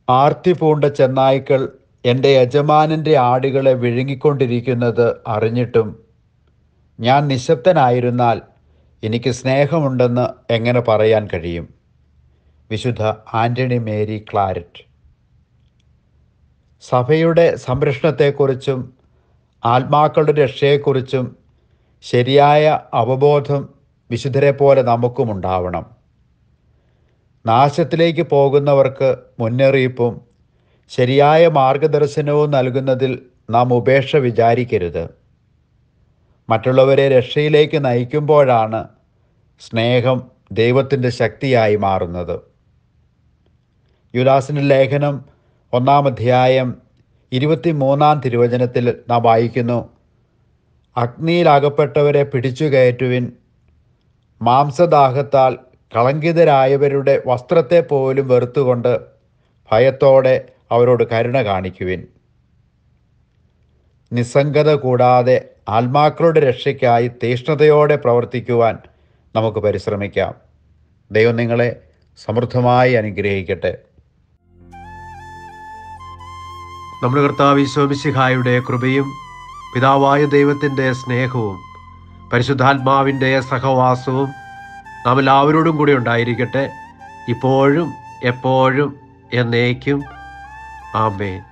ആർത്തി പൂണ്ട ചെന്നായ്ക്കൾ എൻ്റെ യജമാനൻ്റെ ആടുകളെ വിഴുങ്ങിക്കൊണ്ടിരിക്കുന്നത് അറിഞ്ഞിട്ടും ഞാൻ നിശബ്ദനായിരുന്നാൽ എനിക്ക് സ്നേഹമുണ്ടെന്ന് എങ്ങനെ പറയാൻ കഴിയും വിശുദ്ധ ആൻ്റണി മേരി ക്ലാരറ്റ് സഭയുടെ സംരക്ഷണത്തെക്കുറിച്ചും ആത്മാക്കളുടെ രക്ഷയെക്കുറിച്ചും ശരിയായ അവബോധം വിശുദ്ധരെ പോലെ നമുക്കും ഉണ്ടാവണം നാശത്തിലേക്ക് പോകുന്നവർക്ക് മുന്നറിയിപ്പും ശരിയായ മാർഗദർശനവും നൽകുന്നതിൽ നാം ഉപേക്ഷ വിചാരിക്കരുത് മറ്റുള്ളവരെ രക്ഷയിലേക്ക് നയിക്കുമ്പോഴാണ് സ്നേഹം ദൈവത്തിൻ്റെ ശക്തിയായി മാറുന്നത് യുദാസിൻ്റെ ലേഖനം ഒന്നാം അധ്യായം ഇരുപത്തിമൂന്നാം തിരുവചനത്തിൽ നാം വായിക്കുന്നു അഗ്നിയിലകപ്പെട്ടവരെ പിടിച്ചു കയറ്റുവിൻ മാംസദാഹത്താൽ കളങ്കിതരായവരുടെ വസ്ത്രത്തെ പോലും വെറുത്തുകൊണ്ട് ഭയത്തോടെ അവരോട് കരുണ കാണിക്കുവിൻ നിസ്സംഗത കൂടാതെ ആത്മാക്കളുടെ രക്ഷയ്ക്കായി തീഷ്ണതയോടെ പ്രവർത്തിക്കുവാൻ നമുക്ക് പരിശ്രമിക്കാം ദൈവം നിങ്ങളെ സമൃദ്ധമായി അനുഗ്രഹിക്കട്ടെ നമ്മുടെ കർത്താവ് ഈശോമിശിഹായുടെ കൃപയും പിതാവായ ദൈവത്തിൻ്റെ സ്നേഹവും പരിശുദ്ധാത്മാവിൻ്റെ സഹവാസവും നാം എല്ലാവരോടും കൂടി ഉണ്ടായിരിക്കട്ടെ ഇപ്പോഴും എപ്പോഴും എന്നേക്കും ആമേൻ